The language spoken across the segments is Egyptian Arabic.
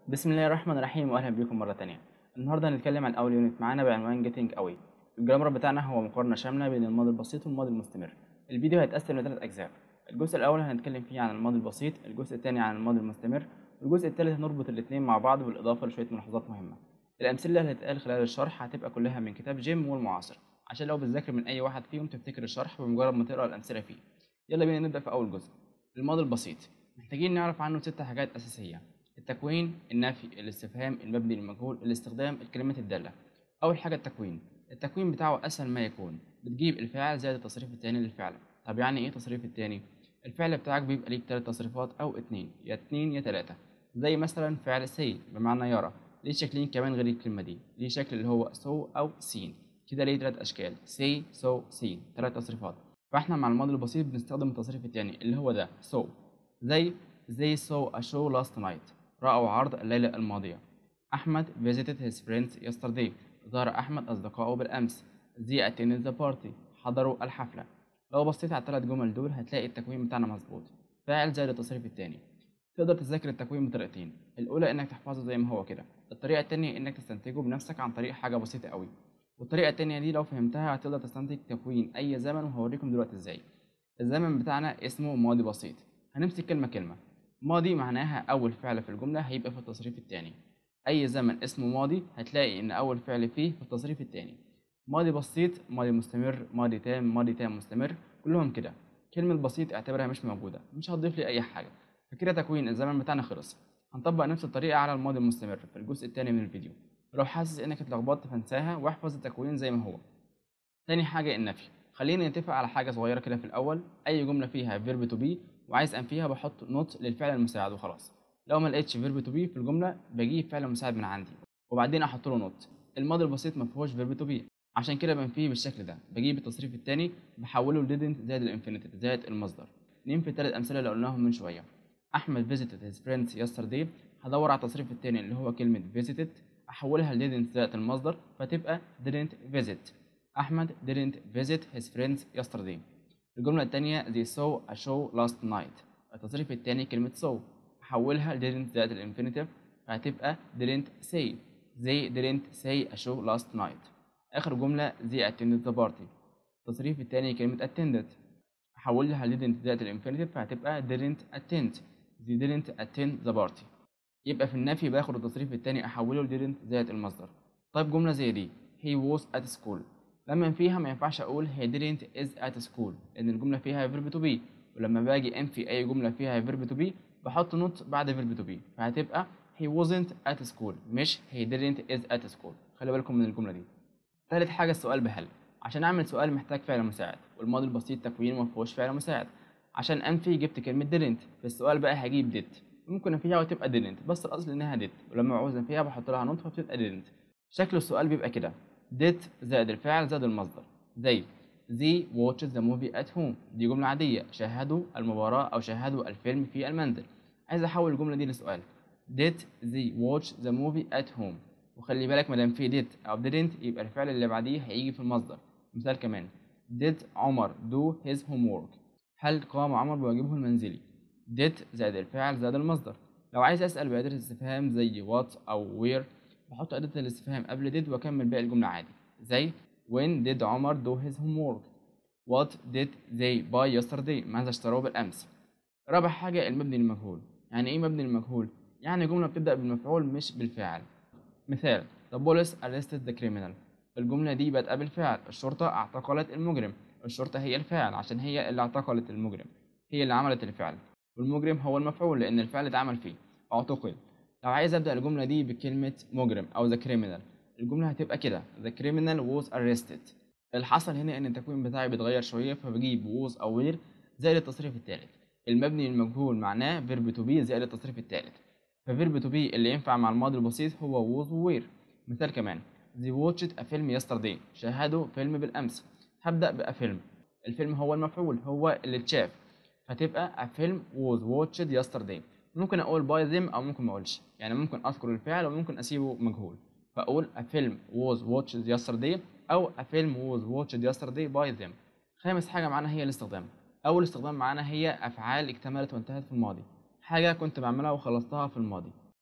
بسم الله الرحمن الرحيم واهلا بكم مره تانية النهارده هنتكلم عن اول يونت معانا بعنوان جيتنج قوي الجرامر بتاعنا هو مقارنه شامله بين الماضي البسيط والماضي المستمر الفيديو هيتقسم لثلاث اجزاء الجزء الاول هنتكلم فيه عن الماضي البسيط الجزء الثاني عن الماضي المستمر والجزء الثالث هنربط الاثنين مع بعض بالاضافه لشويه ملاحظات مهمه الامثله اللي هتتقال خلال الشرح هتبقى كلها من كتاب جيم والمعاصر عشان لو بتذاكر من اي واحد فيهم تفتكر الشرح بمجرد ما تقرا الامثله فيه يلا بينا نبدا في اول جزء الماضي البسيط محتاجين نعرف عنه ست حاجات اساسيه التكوين النفي الاستفهام المبني للمجهول الاستخدام الكلمات الدالة أول حاجة التكوين التكوين بتاعه أسهل ما يكون بتجيب الفاعل زائد التصريف التاني للفعل طب يعني إيه تصريف التاني؟ الفعل بتاعك بيبقى ليك تلات تصريفات أو اتنين يا اتنين يا تلاتة زي مثلا فعل سي بمعنى يرى ليه شكلين كمان غير الكلمة دي ليه شكل اللي هو سو أو سين كده ليه تلات أشكال سي سو سين تلات تصريفات فاحنا مع الماضي البسيط بنستخدم التصريف التاني اللي هو ده سو زي they saw a show last night رأوا عرض الليلة الماضية أحمد visited his friends yesterday زار أحمد أصدقائه بالأمس they attended the party حضروا الحفلة لو بصيت على الثلاث جمل دول هتلاقي التكوين بتاعنا مظبوط فاعل زائد التصريف التاني تقدر تذاكر التكوين بطريقتين الأولى إنك تحفظه زي ما هو كده الطريقة التانية إنك تستنتجه بنفسك عن طريق حاجة بسيطة قوي والطريقة التانية دي لو فهمتها هتقدر تستنتج تكوين أي زمن وهوريكم دلوقتي إزاي الزمن بتاعنا اسمه ماضي بسيط هنمسك كلمة كلمة ماضي معناها أول فعل في الجملة هيبقى في التصريف التاني أي زمن اسمه ماضي هتلاقي إن أول فعل فيه في التصريف التاني ماضي بسيط ماضي مستمر ماضي تام ماضي تام مستمر كلهم كده كلمة بسيط اعتبرها مش موجودة مش هتضيف لي أي حاجة فكده تكوين الزمن بتاعنا خلص هنطبق نفس الطريقة على الماضي المستمر في الجزء التاني من الفيديو لو حاسس إنك اتلخبطت فانساها واحفظ التكوين زي ما هو تاني حاجة النفي خلينا نتفق على حاجة صغيرة كده في الأول أي جملة فيها verb to be وعايز انفيها بحط نوت للفعل المساعد وخلاص لو ما لقيتش فيرب تو بي في الجمله بجيب فعل مساعد من عندي وبعدين احط له نوت الماضي البسيط ما فيهوش فيرب تو بي عشان كده بنفيه بالشكل ده بجيب التصريف الثاني بحوله ل didn't زائد الانفينيتيف زائد المصدر نمشي الثلاث امثله اللي قلناهم من شويه احمد visited his friends yesterday هدور على التصريف الثاني اللي هو كلمه visited احولها ل didn't زائد المصدر فتبقى didn't visit احمد didn't visit his friends yesterday الجملة التانية they saw a show last night التصريف التاني كلمة saw أحولها ل didn't زائد الانفينيتيف فهتبقى didn't say they didn't say a show last night آخر جملة they attended the party التصريف التاني كلمة attended أحولها ل didn't زائد الانفينيتيف فهتبقى didn't attend they didn't attend the party يبقى في النفي باخد التصريف التاني أحوله ل didn't زائد المصدر طيب جملة زي دي he was at school لما فيها ما ينفعش اقول he didn't is at school لان الجمله فيها verb to be ولما باجي انفي اي جمله فيها verb to be بحط نوت بعد verb to be فهتبقى he wasn't at school مش he didn't is at school خلي بالكم من الجمله دي ثالث حاجه السؤال بهل عشان اعمل سؤال محتاج فعل مساعد والماضي البسيط تكوينه ما فيهوش فعل مساعد عشان انفي جبت كلمه didn't في السؤال بقى هجيب did ممكن انفيها وتبقى didn't بس الاصل انها did ولما عاوز انفيها بحط لها نوت فبتبقى didn't شكل السؤال بيبقى كده did زائد الفعل زائد المصدر زي they watched the movie at home دي جملة عادية شاهدوا المباراة أو شاهدوا الفيلم في المنزل عايز أحول الجملة دي لسؤال did they watch the movie at home وخلي بالك مادام في did أو didn't يبقى الفعل اللي بعديه هيجي في المصدر مثال كمان did عمر do his homework هل قام عمر بواجبه المنزلي did زائد الفعل زائد المصدر لو عايز أسأل بأداة استفهام زي what أو where بحط أداة الاستفهام قبل did وأكمل باقي الجملة عادي زي When did عمر do his homework? What did they buy yesterday? ماذا اشتروا بالأمس؟ رابع حاجة المبني للمجهول يعني إيه مبني للمجهول؟ يعني جملة بتبدأ بالمفعول مش بالفاعل مثال The police arrested the criminal الجملة دي بادئة بالفعل الشرطة اعتقلت المجرم الشرطة هي الفاعل عشان هي اللي اعتقلت المجرم هي اللي عملت الفعل والمجرم هو المفعول لأن الفعل اتعمل فيه اعتقل لو عايز أبدأ الجملة دي بكلمة مجرم أو the criminal الجملة هتبقى كده The criminal was arrested اللي حصل هنا إن التكوين بتاعي بيتغير شوية فبجيب was أو were زائد التصريف التالت المبني للمجهول معناه verb to be زائد التصريف التالت فverb to be اللي ينفع مع الماضي البسيط هو was و were مثال كمان They watched a film yesterday شاهدوا فيلم بالأمس هبدأ بأ فيلم الفيلم هو المفعول هو اللي اتشاف فتبقى a film was watched yesterday ممكن أقول by them أو ممكن ما أقولش يعني ممكن أذكر الفعل وممكن أسيبه مجهول فأقول a film was watched yesterday أو a film was watched yesterday by them خامس حاجة معانا هي الاستخدام أول استخدام معانا هي أفعال اكتملت وانتهت في الماضي حاجة كنت بعملها وخلصتها في الماضي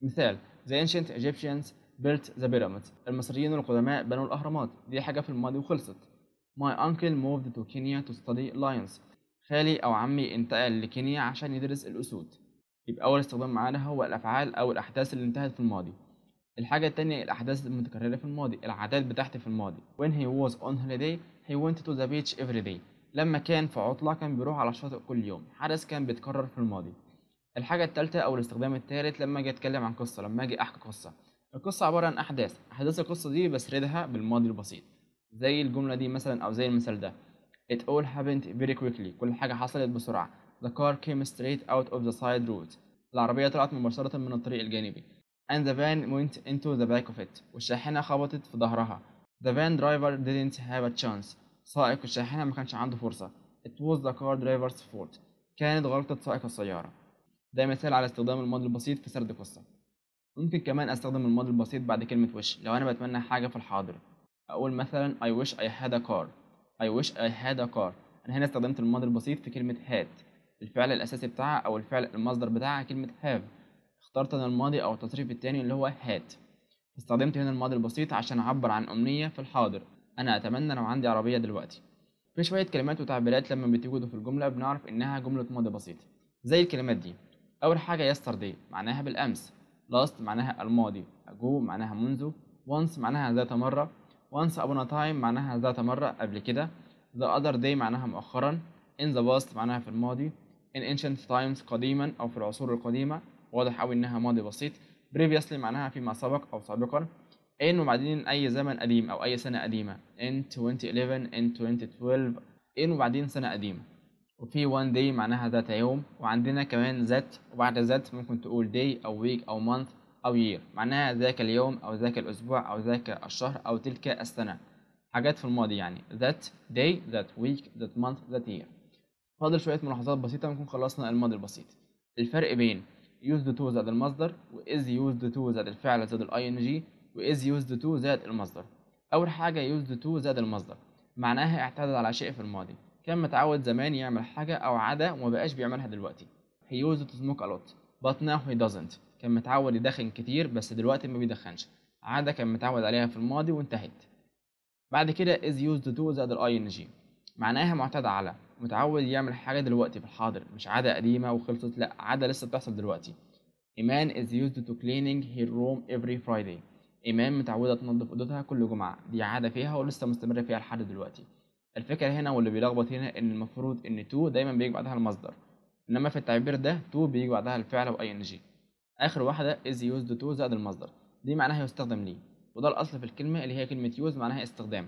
مثال The ancient Egyptians built the pyramids المصريين القدماء بنوا الأهرامات دي حاجة في الماضي وخلصت My uncle moved to Kenya to study lions خالي أو عمي انتقل لكينيا عشان يدرس الأسود يبقى أول استخدام معانا هو الأفعال أو الأحداث اللي انتهت في الماضي الحاجة التانية الأحداث المتكررة في الماضي العادات بتاعتي في الماضي When he was on holiday he went to the beach every day لما كان في عطلة كان بيروح على الشاطئ كل يوم حدث كان بيتكرر في الماضي الحاجة التالتة أو الاستخدام التالت لما أجي أتكلم عن قصة لما أجي أحكي قصة القصة عبارة عن أحداث أحداث القصة دي بسردها بالماضي البسيط زي الجملة دي مثلا أو زي المثال ده It all happened very quickly كل حاجة حصلت بسرعة The car came straight out of the side road العربية طلعت مباشرة من الطريق الجانبي and the van went into the back of it والشاحنة خبطت في ظهرها The van driver didn't have a chance سائق الشاحنة ما كانش عنده فرصة It was the car driver's fault كانت غلطة سائق السيارة ده مثال على استخدام الماضي البسيط في سرد قصة ممكن كمان استخدم الماضي البسيط بعد كلمة wish لو أنا بتمنى حاجة في الحاضر أقول مثلا I wish I had a car I wish I had a car أنا هنا استخدمت الماضي البسيط في كلمة had الفعل الأساسي بتاعها أو الفعل المصدر بتاعها كلمة have اخترت أنا الماضي أو التصريف التاني اللي هو had استخدمت هنا الماضي البسيط عشان أعبر عن أمنية في الحاضر أنا أتمنى لو عندي عربية دلوقتي في شوية كلمات وتعبيرات لما بتوجدوا في الجملة بنعرف إنها جملة ماضي بسيط زي الكلمات دي أول حاجة yesterday معناها بالأمس last معناها الماضي ago معناها منذ once معناها ذات مرة once upon a time معناها ذات مرة قبل كده the other day معناها مؤخرا in the past معناها في الماضي in ancient times قديما أو في العصور القديمة واضح أوي إنها ماضي بسيط previously معناها فيما سبق أو سابقا in وبعدين أي زمن قديم أو أي سنة قديمة in 2011 in 2012 in وبعدين سنة قديمة وفي one day معناها ذات يوم وعندنا كمان ذات وبعد ذات ممكن تقول day أو week أو month أو year معناها ذاك اليوم أو ذاك الأسبوع أو ذاك الشهر أو تلك السنة حاجات في الماضي يعني that day that week that month that year فاضل شوية ملاحظات بسيطة ونكون خلصنا الماضي البسيط الفرق بين used to زائد المصدر و is used to زائد الفعل زائد ال ing و is used to زائد المصدر أول حاجة used to زائد المصدر معناها اعتاد على شيء في الماضي كان متعود زمان يعمل حاجة أو عادة ومبقاش بيعملها دلوقتي he used to smoke a lot but now he doesn't كان متعود يدخن كتير بس دلوقتي ما بيدخنش عادة كان متعود عليها في الماضي وانتهت بعد كده is used to زائد ال ing معناها معتاد على متعود يعمل حاجة دلوقتي في الحاضر مش عادة قديمة وخلصت لأ عادة لسه بتحصل دلوقتي إيمان is used to cleaning her room every Friday إيمان متعودة تنظف أوضتها كل جمعة دي عادة فيها ولسه مستمرة فيها لحد دلوقتي الفكرة هنا واللي بيلخبط هنا إن المفروض إن to دايما بيجي بعدها المصدر إنما في التعبير ده to بيجي بعدها الفعل و ing آخر واحدة is used to زائد المصدر دي معناها يستخدم ليه وده الأصل في الكلمة اللي هي كلمة use معناها استخدام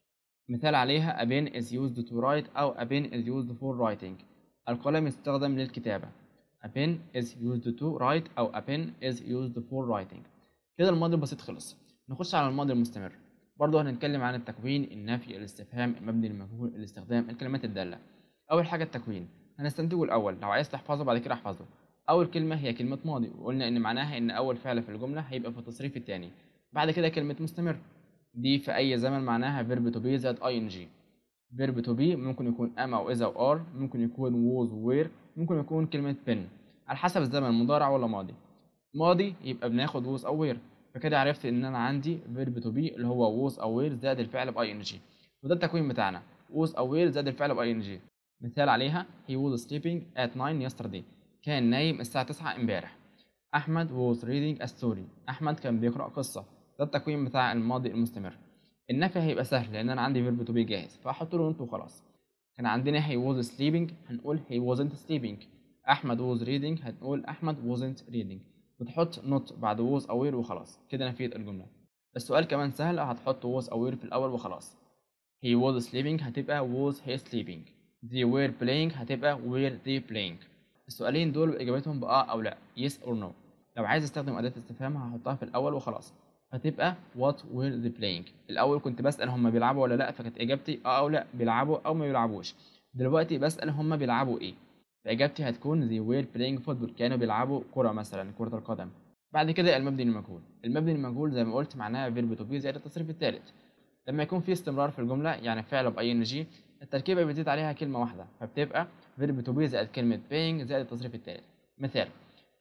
مثال عليها a pen is used to write أو a pen is used for writing القلم يستخدم للكتابة a pen is used to write أو a pen is used for writing كده الماضي البسيط خلص نخش على الماضي المستمر برضه هنتكلم عن التكوين النفي الاستفهام المبني للمجهول الاستخدام الكلمات الدالة أول حاجة التكوين هنستنتجه الأول لو عايز تحفظه بعد كده احفظه أول كلمة هي كلمة ماضي وقلنا إن معناها إن أول فعل في الجملة هيبقى في التصريف التاني بعد كده كلمة مستمر دي في أي زمن معناها verb to be زائد ing verb to be ممكن يكون am أو is أو are ممكن يكون was were ممكن يكون كلمة been على حسب الزمن مضارع ولا ماضي ماضي يبقى بناخد was أو were فكده عرفت إن أنا عندي verb to be اللي هو was أو were زائد الفعل ب ing وده التكوين بتاعنا was أو were زائد الفعل ب ing مثال عليها he was sleeping at 9 yesterday كان نايم الساعة 9 امبارح أحمد was reading a story أحمد كان بيقرأ قصة ده التكوين بتاع الماضي المستمر النفي هيبقى سهل لان انا عندي فيرب تو بي جاهز فاحط له نوت وخلاص كان عندنا he was sleeping هنقول he wasn't sleeping احمد was reading هنقول احمد wasn't reading بتحط نوت بعد was aware وخلاص كده نفيت الجمله السؤال كمان سهل هتحط was aware في الاول وخلاص he was sleeping هتبقى was he sleeping they were playing هتبقى were they playing السؤالين دول اجابتهم باه او لا yes or no لو عايز استخدم اداه استفهام هحطها في الاول وخلاص هتبقى what were they playing الاول كنت بسال هم بيلعبوا ولا لا فكانت اجابتي اه او لا بيلعبوا او ما بيلعبوش دلوقتي بسال هم بيلعبوا ايه فاجابتي هتكون they were playing football كانوا بيلعبوا كره مثلا كره القدم بعد كده المبني للمجهول المبني للمجهول زي ما قلت معناها verb to be زائد التصريف الثالث لما يكون في استمرار في الجمله يعني فعل ب ing التركيبه بتزيد عليها كلمه واحده فبتبقى verb to be زائد كلمه paying زائد التصريف الثالث مثال he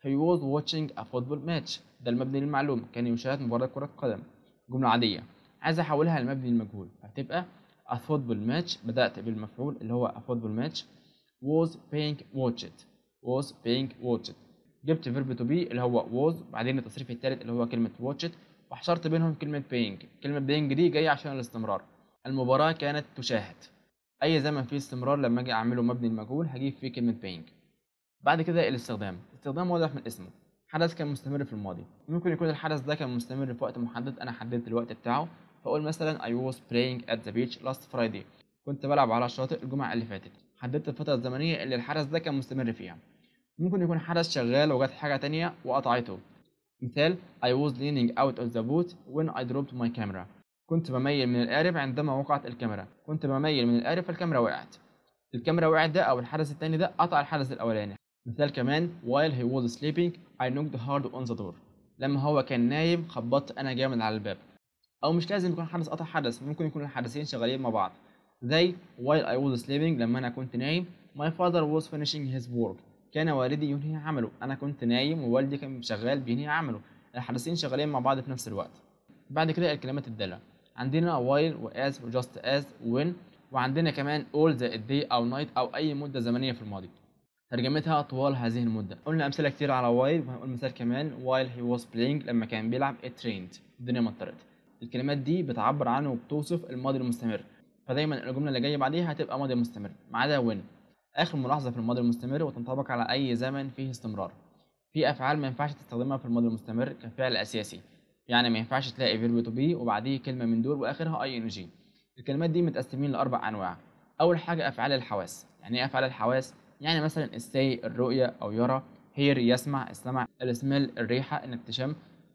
he was watching a football match ده المبني للمعلوم كان يشاهد مباراة كرة قدم جملة عادية عايز احولها لمبني للمجهول هتبقى a football match بدأت بالمفعول اللي هو a football match was being watched was being watched جبت verb to be اللي هو was بعدين التصريف الثالث اللي هو كلمة watched وحشرت بينهم كلمة being كلمة being دي جاية عشان الاستمرار المباراة كانت تشاهد أي زمن فيه استمرار لما أجي أعمله مبني المجهول هجيب فيه كلمة being بعد كده الاستخدام استخدام واضح من اسمه حدث كان مستمر في الماضي ممكن يكون الحدث ده كان مستمر في وقت محدد أنا حددت الوقت بتاعه فأقول مثلا I was playing at the beach last Friday كنت بلعب على الشاطئ الجمعة اللي فاتت حددت الفترة الزمنية اللي الحدث ده كان مستمر فيها ممكن يكون حدث شغال وجت حاجة تانية وقطعته مثال I was leaning out of the boat when I dropped my camera كنت بميل من القارب عندما وقعت الكاميرا كنت بميل من القارب فالكاميرا وقعت الكاميرا وقعت ده أو الحدث التاني ده قطع الحدث الأولاني مثال كمان while he was sleeping I knocked hard on the door لما هو كان نايم خبطت أنا جامد على الباب أو مش لازم يكون حدث قطع حدث ممكن يكون الحدثين شغالين مع بعض زي while I was sleeping لما أنا كنت نايم my father was finishing his work كان والدي ينهي عمله أنا كنت نايم ووالدي كان شغال بينهي عمله الحدثين شغالين مع بعض في نفس الوقت بعد كده الكلمات الدالة عندنا while و as و just as و when وعندنا كمان all زائد day أو night أو أي مدة زمنية في الماضي ترجمتها طوال هذه المدة قلنا أمثلة كتير على while وهنقول مثال كمان while he was playing لما كان بيلعب it rained الدنيا مطرت الكلمات دي بتعبر عنه وبتوصف الماضي المستمر فدايما الجملة اللي جاية بعديها هتبقى ماضي مستمر ما عدا when آخر ملاحظة في الماضي المستمر وتنطبق على أي زمن فيه استمرار في أفعال ما ينفعش تستخدمها في الماضي المستمر كفعل أساسي يعني ما ينفعش تلاقي فيرب تو بي وبعديه كلمة من دول وآخرها أي إن جي الكلمات دي متقسمين لأربع أنواع أول حاجة أفعال الحواس يعني إيه أفعال الحواس؟ يعني مثلا السي الرؤية أو يرى هير يسمع السمع السميل الريحة إنك تشم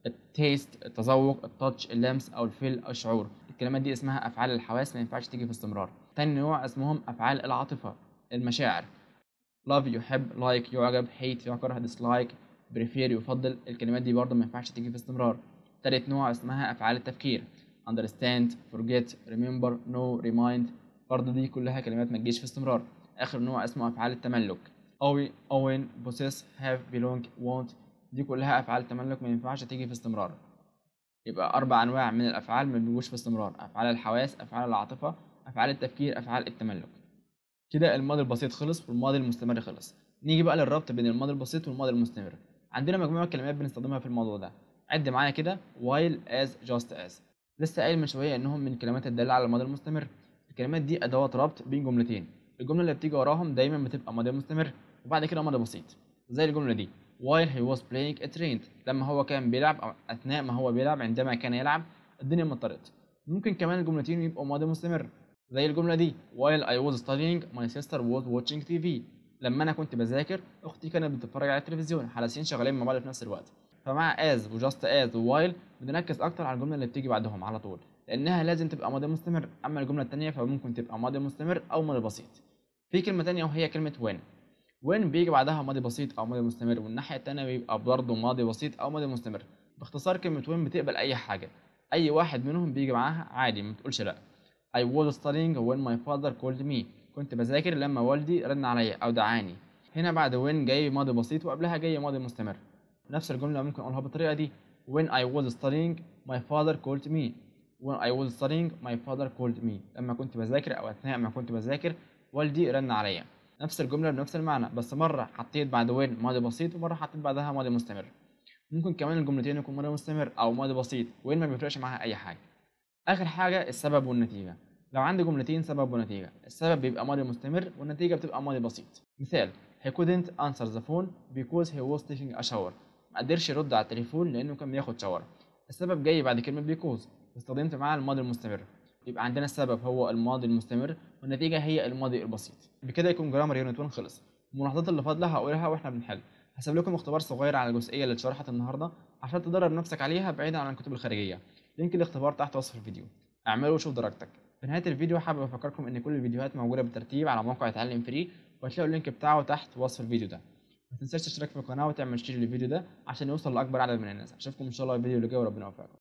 التيست التذوق التاتش اللمس أو الفيل الشعور الكلمات دي اسمها أفعال الحواس ما ينفعش تيجي في استمرار تاني نوع اسمهم أفعال العاطفة المشاعر love يحب like يعجب hate يكره dislike prefer يفضل الكلمات دي برضه ما ينفعش تيجي في استمرار تالت نوع اسمها أفعال التفكير understand forget remember know remind برضه دي كلها كلمات ما تجيش في استمرار آخر نوع اسمه أفعال التملك owe own possess have belong want دي كلها أفعال تملك ما ينفعش تيجي في استمرار يبقى أربع أنواع من الأفعال ما بيجوش في استمرار أفعال الحواس أفعال العاطفة أفعال التفكير أفعال التملك كده الماضي البسيط خلص والماضي المستمر خلص نيجي بقى للربط بين الماضي البسيط والماضي المستمر عندنا مجموعة كلمات بنستخدمها في الموضوع ده عد معايا كده while as just as لسه قايل من شوية إنهم من الكلمات الدالة على الماضي المستمر الكلمات دي أدوات ربط بين جملتين الجملة اللي بتيجي وراهم دايما بتبقى ماضي مستمر وبعد كده ماضي بسيط زي الجملة دي while he was playing it rained لما هو كان بيلعب أو أثناء ما هو بيلعب عندما كان يلعب الدنيا مطرت ممكن كمان الجملتين يبقوا ماضي مستمر زي الجملة دي while I was studying my sister was watching TV لما أنا كنت بذاكر أختي كانت بتتفرج على التلفزيون حدثين شغالين مع بعض في نفس الوقت فمع as وجاست as ووايل بنركز أكتر على الجملة اللي بتيجي بعدهم على طول لأنها لازم تبقى ماضي مستمر أما الجملة التانية فممكن تبقى ماضي مستمر أو ماضي بسيط في كلمة تانية وهي كلمة when when بيجي بعدها ماضي بسيط أو ماضي مستمر والناحية التانية بيبقى برضه ماضي بسيط أو ماضي مستمر باختصار كلمة when بتقبل أي حاجة أي واحد منهم بيجي معاها عادي ما تقولش لأ I was studying when my father called me كنت بذاكر لما والدي رن عليا أو دعاني هنا بعد when جاي ماضي بسيط وقبلها جاي ماضي مستمر نفس الجملة ممكن أقولها بالطريقة دي when I was studying my father called me when I was studying my father called me لما كنت بذاكر أو أثناء ما كنت بذاكر والدي رن عليا نفس الجملة بنفس المعنى بس مرة حطيت بعد when ماضي بسيط ومرة حطيت بعدها ماضي مستمر ممكن كمان الجملتين يكون ماضي مستمر أو ماضي بسيط وين ما بيفرقش معاها أي حاجة آخر حاجة السبب والنتيجة لو عندي جملتين سبب ونتيجة السبب بيبقى ماضي مستمر والنتيجة بتبقى ماضي بسيط مثال he couldn't answer the phone because he was taking a shower ما قدرش يرد على التليفون لأنه كان بياخد شاور السبب جاي بعد كلمة because واستخدمت معاها الماضي المستمر يبقى عندنا السبب هو الماضي المستمر والنتيجة هي الماضي البسيط بكده يكون جرامر يونت 1 خلص الملاحظات اللي فاضلة هقولها واحنا بنحل هسيب لكم اختبار صغير على الجزئية اللي اتشرحت النهاردة عشان تدرب نفسك عليها بعيدا عن الكتب الخارجية لينك الاختبار تحت وصف الفيديو اعمله وشوف درجتك في نهاية الفيديو حابب افكركم ان كل الفيديوهات موجودة بالترتيب على موقع اتعلم فري وهتلاقوا اللينك بتاعه تحت وصف الفيديو ده ما تنساش تشترك في القناة وتعمل شير للفيديو ده عشان يوصل لأكبر عدد من الناس اشوفكم ان شاء الله في الفيديو اللي جاي وربنا يوفقكم